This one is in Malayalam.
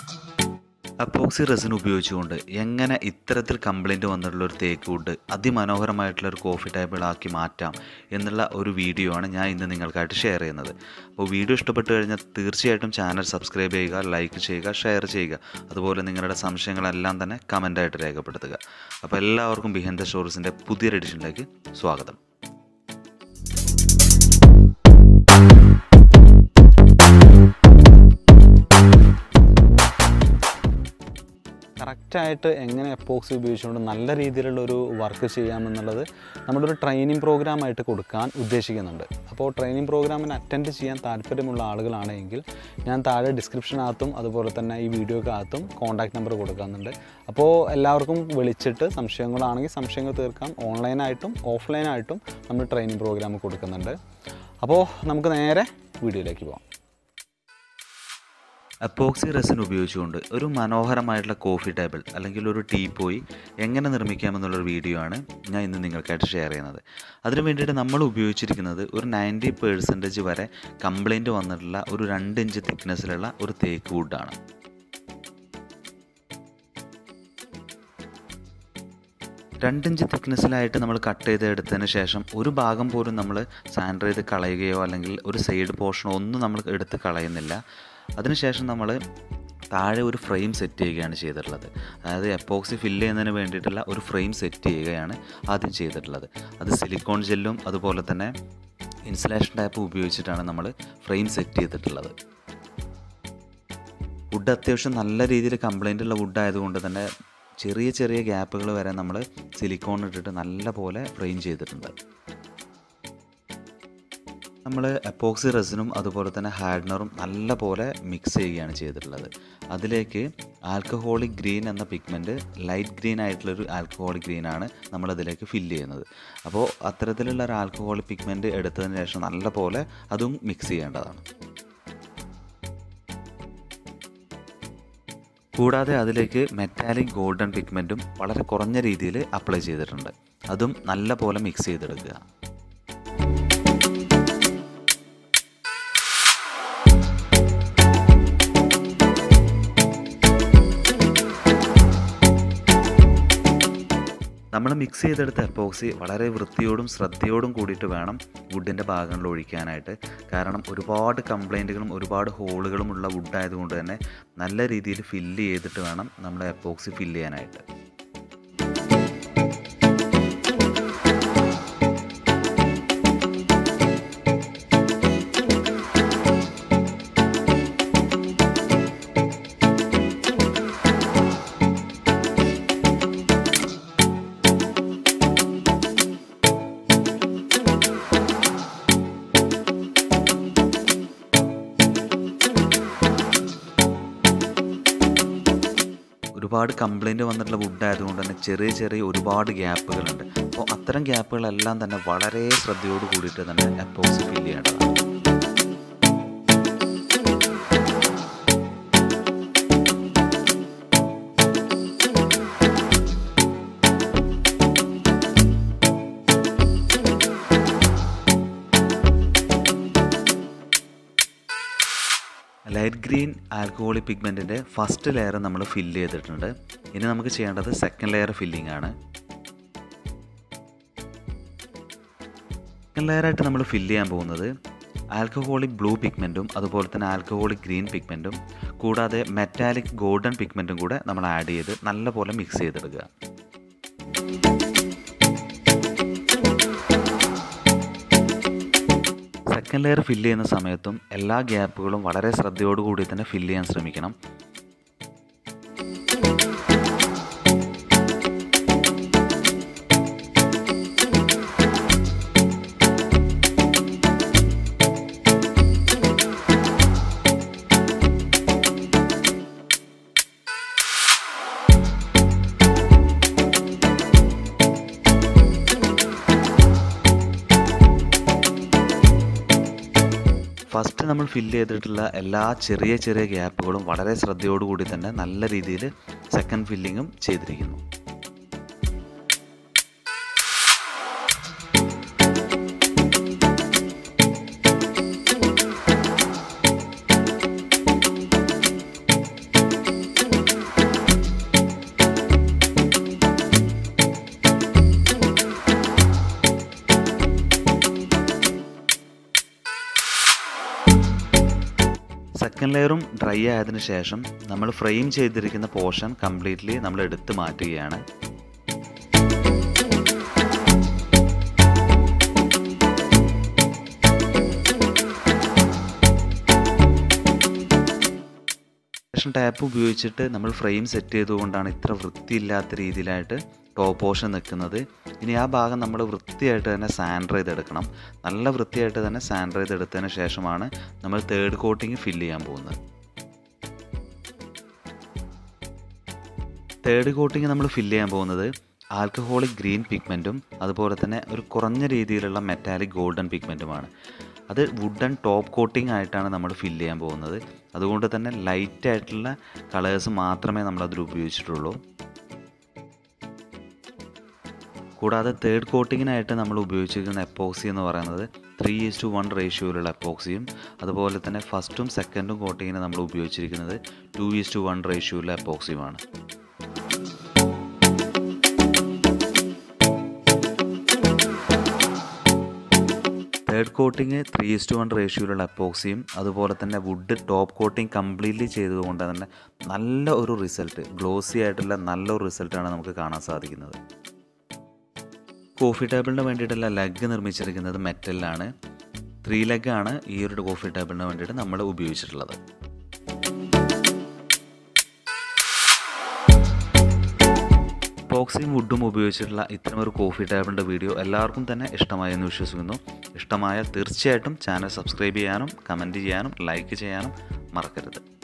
അപ്പോക്സി റെസിൻ ഉപയോഗിച്ചുകൊണ്ട് എങ്ങനെ ഇത്തരത്തിൽ കംപ്ലൈൻറ്റ് വന്നിട്ടുള്ള ഒരു തേക്ക് വുഡ് അതിമനോഹരമായിട്ടുള്ള ഒരു കോഫി ടേബിൾ ആക്കി മാറ്റാം എന്നുള്ള ഒരു വീഡിയോ ആണ് ഞാൻ ഇന്ന് നിങ്ങൾക്കായിട്ട് ഷെയർ ചെയ്യുന്നത് അപ്പോൾ വീഡിയോ ഇഷ്ടപ്പെട്ട് കഴിഞ്ഞാൽ തീർച്ചയായിട്ടും ചാനൽ സബ്സ്ക്രൈബ് ചെയ്യുക ലൈക്ക് ചെയ്യുക ഷെയർ ചെയ്യുക അതുപോലെ നിങ്ങളുടെ സംശയങ്ങളെല്ലാം തന്നെ കമൻ്റായിട്ട് രേഖപ്പെടുത്തുക അപ്പോൾ എല്ലാവർക്കും ബിഹൈൻഡ് ദ സ്റ്റോറീസിൻ്റെ പുതിയൊരു എഡിഷനിലേക്ക് സ്വാഗതം കറക്റ്റായിട്ട് എങ്ങനെ എപ്പോക്സി ഉപയോഗിച്ചുകൊണ്ട് നല്ല രീതിയിലുള്ള ഒരു വർക്ക് ചെയ്യാമെന്നുള്ളത് നമ്മുടെ ഒരു ട്രെയിനിങ് പ്രോഗ്രാമായിട്ട് കൊടുക്കാൻ ഉദ്ദേശിക്കുന്നുണ്ട് അപ്പോൾ ട്രെയിനിങ് പ്രോഗ്രാമിന് അറ്റൻഡ് ചെയ്യാൻ താല്പര്യമുള്ള ആളുകളാണെങ്കിൽ ഞാൻ താഴെ ഡിസ്ക്രിപ്ഷനകത്തും അതുപോലെ തന്നെ ഈ വീഡിയോക്കകത്തും കോൺടാക്ട് നമ്പർ കൊടുക്കുന്നുണ്ട് അപ്പോൾ എല്ലാവർക്കും വിളിച്ചിട്ട് സംശയങ്ങളാണെങ്കിൽ സംശയങ്ങൾ തീർക്കാം ഓൺലൈനായിട്ടും ഓഫ്ലൈനായിട്ടും നമ്മൾ ട്രെയിനിങ് പ്രോഗ്രാം കൊടുക്കുന്നുണ്ട് അപ്പോൾ നമുക്ക് നേരെ വീഡിയോയിലേക്ക് പോകാം അപ്പോക്സി റെസിൻ ഉപയോഗിച്ചുകൊണ്ട് ഒരു മനോഹരമായിട്ടുള്ള കോഫി ടേബിൾ അല്ലെങ്കിൽ ഒരു ടീ പോയി എങ്ങനെ നിർമ്മിക്കാമെന്നുള്ളൊരു വീഡിയോ ആണ് ഞാൻ ഇന്ന് നിങ്ങൾക്കായിട്ട് ഷെയർ ചെയ്യുന്നത് അതിന് വേണ്ടിയിട്ട് നമ്മൾ ഉപയോഗിച്ചിരിക്കുന്നത് ഒരു നയൻറ്റി പേഴ്സൻറ്റേജ് വരെ കംപ്ലൈൻറ്റ് വന്നിട്ടുള്ള ഒരു രണ്ട് ഇഞ്ച് തിക്നെസ്സിലുള്ള ഒരു തേക്ക് വുഡാണ് രണ്ടിഞ്ച് തിക്നെസ്സിലായിട്ട് നമ്മൾ കട്ട് ചെയ്ത് എടുത്തതിന് ശേഷം ഒരു ഭാഗം പോലും നമ്മൾ സാൻഡർ ചെയ്ത് കളയുകയോ അല്ലെങ്കിൽ ഒരു സൈഡ് പോർഷനോ ഒന്നും നമ്മൾ എടുത്ത് കളയുന്നില്ല അതിനുശേഷം നമ്മൾ താഴെ ഒരു ഫ്രെയിം സെറ്റ് ചെയ്യുകയാണ് ചെയ്തിട്ടുള്ളത് അതായത് എപ്പോക്സി ഫില്ല് ചെയ്യുന്നതിന് വേണ്ടിയിട്ടുള്ള ഒരു ഫ്രെയിം സെറ്റ് ചെയ്യുകയാണ് ആദ്യം ചെയ്തിട്ടുള്ളത് അത് സിലിക്കോൺ ജെല്ലും അതുപോലെ തന്നെ ഇൻസുലേഷൻ ടാപ്പ് ഉപയോഗിച്ചിട്ടാണ് നമ്മൾ ഫ്രെയിം സെറ്റ് ചെയ്തിട്ടുള്ളത് വുഡ് അത്യാവശ്യം നല്ല രീതിയിൽ കംപ്ലൈൻ്റ് ഉള്ള വുഡ് ആയതുകൊണ്ട് തന്നെ ചെറിയ ചെറിയ ഗ്യാപ്പുകൾ വരെ നമ്മൾ സിലിക്കോൺ ഇട്ടിട്ട് നല്ല പോലെ ഫ്രെയിം ചെയ്തിട്ടുണ്ട് നമ്മൾ എപ്പോക്സി റെസിനും അതുപോലെ തന്നെ ഹാഡ്നറും നല്ല പോലെ മിക്സ് ചെയ്യുകയാണ് ചെയ്തിട്ടുള്ളത് അതിലേക്ക് ആൽക്കഹോളിക് ഗ്രീൻ എന്ന പിഗ്മെൻറ്റ് ലൈറ്റ് ഗ്രീൻ ആയിട്ടുള്ളൊരു ആൽക്കഹോളിക് ഗ്രീനാണ് നമ്മളതിലേക്ക് ഫില്ല് ചെയ്യുന്നത് അപ്പോൾ അത്തരത്തിലുള്ള ഒരു ആൽക്കഹോളിക് പിഗ്മെൻറ്റ് എടുത്തതിന് ശേഷം നല്ല പോലെ അതും മിക്സ് ചെയ്യേണ്ടതാണ് കൂടാതെ അതിലേക്ക് മെറ്റാലിക് ഗോൾഡൻ പിഗ്മെൻറ്റും വളരെ കുറഞ്ഞ രീതിയിൽ അപ്ലൈ ചെയ്തിട്ടുണ്ട് അതും നല്ല പോലെ മിക്സ് ചെയ്തെടുക്കുക നമ്മൾ മിക്സ് ചെയ്തെടുത്ത എപ്പോക്സി വളരെ വൃത്തിയോടും ശ്രദ്ധയോടും കൂടിയിട്ട് വേണം വുഡിൻ്റെ ഭാഗങ്ങളിൽ ഒഴിക്കാനായിട്ട് കാരണം ഒരുപാട് കംപ്ലൈൻറ്റുകളും ഒരുപാട് ഹോളുകളും ഉള്ള വുഡ് ആയതുകൊണ്ട് തന്നെ നല്ല രീതിയിൽ ഫില്ല് ചെയ്തിട്ട് വേണം നമ്മൾ എപ്പോക്സി ഫില്ല് ചെയ്യാനായിട്ട് ഒരുപാട് കംപ്ലൈൻറ്റ് വന്നിട്ടുള്ള വുഡ് ആയതുകൊണ്ട് തന്നെ ചെറിയ ചെറിയ ഒരുപാട് ഗ്യാപ്പുകളുണ്ട് അപ്പോൾ അത്തരം ഗ്യാപ്പുകളെല്ലാം തന്നെ വളരെ ശ്രദ്ധയോട് കൂടിയിട്ട് തന്നെ എപ്പോക്സി ഫില്ല് ചെയ്യേണ്ടതാണ് ലൈറ്റ് ഗ്രീൻ ആൽക്കഹോളിക് പിഗ്മെൻറ്റിൻ്റെ ഫസ്റ്റ് ലെയർ നമ്മൾ ഫില്ല് ചെയ്തിട്ടുണ്ട് ഇനി നമുക്ക് ചെയ്യേണ്ടത് സെക്കൻഡ് ലെയർ ഫില്ലിംഗ് ആണ് സെക്കൻഡ് ലെയറായിട്ട് നമ്മൾ ഫില്ല് ചെയ്യാൻ പോകുന്നത് ആൽക്കഹോളിക് ബ്ലൂ പിഗ്മെൻറ്റും അതുപോലെ തന്നെ ആൽക്കഹോളിക് ഗ്രീൻ പിഗ്മെൻറ്റും കൂടാതെ മെറ്റാലിക് ഗോൾഡൻ പിഗ്മെൻറ്റും കൂടെ നമ്മൾ ആഡ് ചെയ്ത് നല്ലപോലെ മിക്സ് ചെയ്തെടുക്കുക സെക്കൻഡ് ലെയർ ഫില്ല് ചെയ്യുന്ന സമയത്തും എല്ലാ ഗ്യാപ്പുകളും വളരെ ശ്രദ്ധയോടുകൂടി തന്നെ ഫില്ല് ചെയ്യാൻ ശ്രമിക്കണം ഫസ്റ്റ് നമ്മൾ ഫില്ല് ചെയ്തിട്ടുള്ള എല്ലാ ചെറിയ ചെറിയ ഗ്യാപ്പുകളും വളരെ ശ്രദ്ധയോടുകൂടി തന്നെ നല്ല രീതിയിൽ സെക്കൻഡ് ഫില്ലിങ്ങും ചെയ്തിരിക്കുന്നു സെക്കൻഡ് ലെയറും ഡ്രൈ ആയതിനു ശേഷം നമ്മൾ ഫ്രെയിം ചെയ്തിരിക്കുന്ന പോർഷൻ കംപ്ലീറ്റ്ലി നമ്മൾ എടുത്ത് മാറ്റുകയാണ് ശേഷം ടാപ്പ് ഉപയോഗിച്ചിട്ട് നമ്മൾ ഫ്രെയിം സെറ്റ് ചെയ്തുകൊണ്ടാണ് ഇത്ര വൃത്തിയില്ലാത്ത രീതിയിലായിട്ട് ടോപ്പ് പോർഷൻ നിൽക്കുന്നത് ഇനി ആ ഭാഗം നമ്മൾ വൃത്തിയായിട്ട് തന്നെ സാൻഡർ ചെയ്തെടുക്കണം നല്ല വൃത്തിയായിട്ട് തന്നെ സാൻഡർ ചെയ്തെടുത്തതിന് ശേഷമാണ് നമ്മൾ തേർഡ് കോട്ടിങ് ഫില്ല് ചെയ്യാൻ പോകുന്നത് തേർഡ് കോട്ടിങ് നമ്മൾ ഫില്ല് ചെയ്യാൻ പോകുന്നത് ആൽക്കഹോളിക് ഗ്രീൻ പിഗ്മെൻറ്റും അതുപോലെ തന്നെ ഒരു കുറഞ്ഞ രീതിയിലുള്ള മെറ്റാലിക് ഗോൾഡൻ പിഗ്മെൻറ്റുമാണ് അത് വുഡൻ ടോപ്പ് കോട്ടിംഗ് ആയിട്ടാണ് നമ്മൾ ഫില്ല് ചെയ്യാൻ പോകുന്നത് അതുകൊണ്ട് തന്നെ ലൈറ്റ് ആയിട്ടുള്ള കളേഴ്സ് മാത്രമേ നമ്മൾ അതിൽ ഉപയോഗിച്ചിട്ടുള്ളൂ കൂടാതെ തേർഡ് കോട്ടിങ്ങിനായിട്ട് നമ്മൾ ഉപയോഗിച്ചിരിക്കുന്ന എപ്പോക്സി എന്ന് പറയുന്നത് ത്രീ ഈസ് ടു വൺ റേഷ്യോയിലുള്ള എപ്പോക്സിയും അതുപോലെ തന്നെ ഫസ്റ്റും സെക്കൻഡും കോട്ടിങ്ങിന് നമ്മൾ ഉപയോഗിച്ചിരിക്കുന്നത് ടു ഈസ് ടു വൺ റേഷ്യോയിലുള്ള എപ്പോക്സിയുമാണ് third coating three is to one റേഷ്യോയിലുള്ള എപ്പോക്സിയും അതുപോലെ തന്നെ വുഡ് ടോപ്പ് കോട്ടിങ് കംപ്ലീറ്റ്ലി ചെയ്തതുകൊണ്ട് തന്നെ നല്ല ഒരു റിസൾട്ട് ഗ്ലോസി ആയിട്ടുള്ള നല്ലൊരു റിസൾട്ടാണ് നമുക്ക് കാണാൻ സാധിക്കുന്നത് കോഫി ടേബിളിന് വേണ്ടിയിട്ടുള്ള ലെഗ് നിർമ്മിച്ചിരിക്കുന്നത് മെറ്റലിലാണ് ത്രീ ലെഗാണ് ഈ ഒരു കോഫി ടേബിളിന് വേണ്ടിയിട്ട് നമ്മൾ ഉപയോഗിച്ചിട്ടുള്ളത് ബോക്സിംഗ് വുഡും ഉപയോഗിച്ചിട്ടുള്ള ഇത്തരമൊരു കോഫി ടേബിളിൻ്റെ വീഡിയോ എല്ലാവർക്കും തന്നെ ഇഷ്ടമായി എന്ന് വിശ്വസിക്കുന്നു ഇഷ്ടമായാൽ തീർച്ചയായിട്ടും ചാനൽ സബ്സ്ക്രൈബ് ചെയ്യാനും കമൻറ്റ് ചെയ്യാനും ലൈക്ക് ചെയ്യാനും മറക്കരുത്